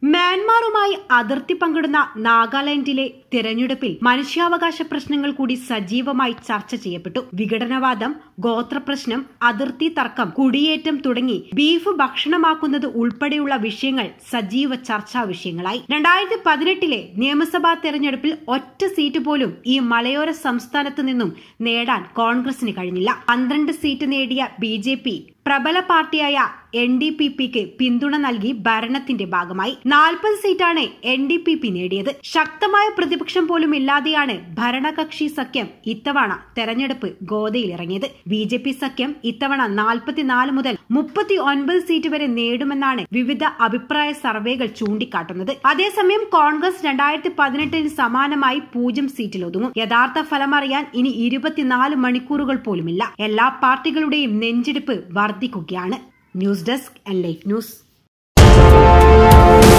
മ്യാൻമാറുമായി അതിർത്തി പങ്കിടുന്ന നാഗാലാൻഡിലെ തിരഞ്ഞെടുപ്പിൽ മനുഷ്യാവകാശ പ്രശ്നങ്ങൾ കൂടി സജീവമായി ചർച്ച ചെയ്യപ്പെട്ടു വിഘടനവാദം ഗോത്രപ്രശ്നം അതിർത്തി തർക്കം കുടിയേറ്റം തുടങ്ങി ബീഫ് ഭക്ഷണമാക്കുന്നത് ഉൾപ്പെടെയുള്ള വിഷയങ്ങൾ സജീവ ചർച്ചാ വിഷയങ്ങളായി രണ്ടായിരത്തി പതിനെട്ടിലെ നിയമസഭാ തെരഞ്ഞെടുപ്പിൽ ഒറ്റ സീറ്റ് പോലും ഈ മലയോര സംസ്ഥാനത്ത് നിന്നും നേടാൻ കോൺഗ്രസിന് കഴിഞ്ഞില്ല പന്ത്രണ്ട് സീറ്റ് നേടിയ ബി ജെ പി പ്രബല പാർട്ടിയായ എൻ ഡി പി പിക്ക് പിന്തുണ നൽകി ഭരണത്തിന്റെ ഭാഗമായി നാൽപ്പത് സീറ്റാണ് എൻ ഡി പി പി നേടിയത് ശക്തമായ പ്രതിപക്ഷം പോലും ഇല്ലാതെയാണ് ഭരണകക്ഷി സഖ്യം ഇത്തവണ തെരഞ്ഞെടുപ്പ് ഗോതയിലിറങ്ങിയത് ബി ജെ പി സഖ്യം ഇത്തവണ നാൽപ്പത്തിനാല് മുതൽ മുപ്പത്തി ഒൻപത് സീറ്റ് വരെ നേടുമെന്നാണ് വിവിധ അഭിപ്രായ സർവേകൾ ചൂണ്ടിക്കാട്ടുന്നത് അതേസമയം കോൺഗ്രസ് രണ്ടായിരത്തി പതിനെട്ടിന് സമാനമായി പൂജ്യം സീറ്റിൽ ഒതുങ്ങും യഥാർത്ഥ ഫലമറിയാൻ ഇനി ഇരുപത്തിനാല് മണിക്കൂറുകൾ പോലുമില്ല എല്ലാ പാർട്ടികളുടെയും നെഞ്ചെടുപ്പ് വർദ്ധിക്കുകയാണ് news desk and life news